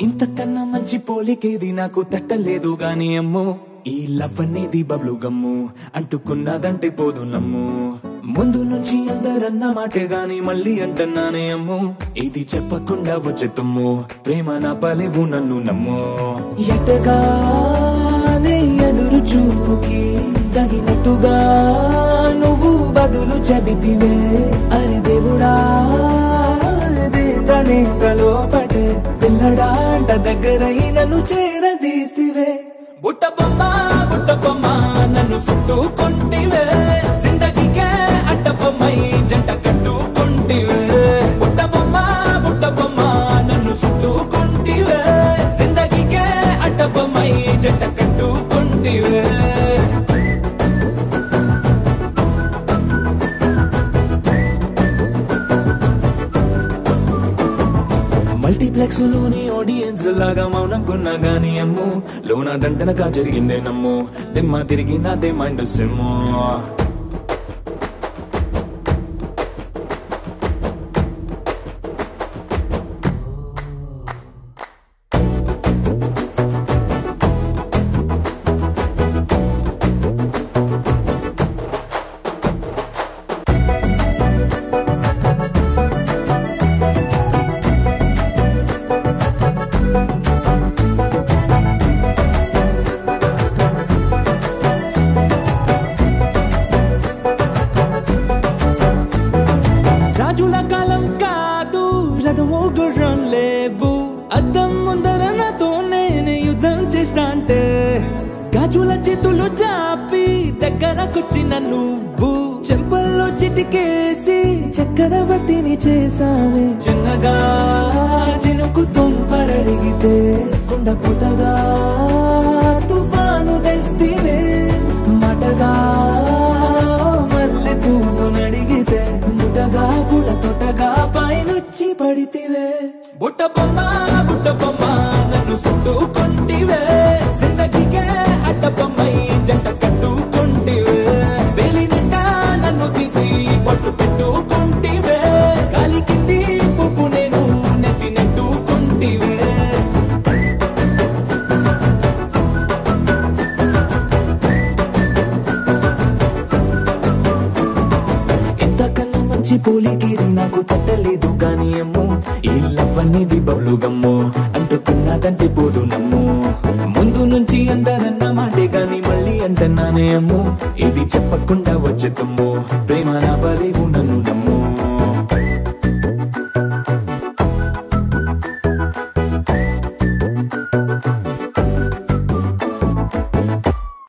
ఇంతకన్నా మంచి పోలికేది నాకు తట్టలేదు గాని అమ్మో ఈ లవ్ అనేది బబ్లు గమ్ము అంటుకున్నదంటే పోదు నమ్ము ముందు నుంచి అందరన్న మాటే గాని మళ్ళీ అంటున్నానే అమ్ము ఇది చెప్పకుండా వచ్చే తుమ్ము ప్రేమ నా పలేవు నన్ను నమ్ము ఎటగానే ఎదురు చూపుకి తగినట్టుగా నువ్వు బదులు చెబితివే అరే దేవుడా దేదనే లోపటే పిల్లడాంట దగ్గరై నన్ను చేరదీస్తివే బుట్ట బొమ్మ బుట్ట బొమ్మ నన్ను చుట్టుకుంటివే జిందగీకే అడ్డ బొమ్మై జంట కట్టుకుంటివే బుట్ట బొమ్మ బుట్ట బొమ్మ నన్ను చుట్టుకుంటివే జిందగీకే అడ్డ బొమ్మై జంట కట్టుకుంటివే మల్టీప్లెక్స్ లోని ఆడియన్స్ లాగా మౌనం కొన్నా గానీ అమ్ము లోన దండనగా జరిగిందే నమ్ము దిమ్మ తిరిగి నాదే మైండ్ సిమ్ము రాజుల కాలం కాదు రథము గుర్రం లేవు అద్దం ముందర నాతో నేను యుద్ధం చేస్తా అంటే గాజుల చేతులు చాపి దగ్గరకొచ్చిన నువ్వు చెంపల్లో చిటికేసి చక్రవర్తిని చేసావే చిన్నగా చినుకు తుంపరడిగితే కుండ పుతగా తుఫాను తెస్తివే మటగా మల్లె పువ్వు నడిగితే ముటగా పుల తొటగా పైనుచ్చి పడితివే బుట్ట బొమ్మ బుట్ట బొమ్మ నన్ను చుట్టుకుంటివే జిందగీకే అడ్డ బొమ్మై జంట కట్టుకుంటివే వేలి నిండా నన్ను తీసి పట్టు పెట్టుకుంటివే గాలి కింది పువ్వు నేను నెత్తి నెట్టుకుంటివే ఇంతకన్నా మంచి పోలికేది నాకు తట్టలేదు గాని అమ్ము ఈ లవ్ అనేది బబ్లు గమ్ము అంటుకున్నదంటే పోదు నమ్ము ముందు నుంచి అందరన్న మాటే గాని మళ్ళీ అంటున్నానే అమ్ము ఇది చెప్పకుండా వచ్చే తుమ్ము ప్రేమ నా బలేవు నన్ను నమ్ము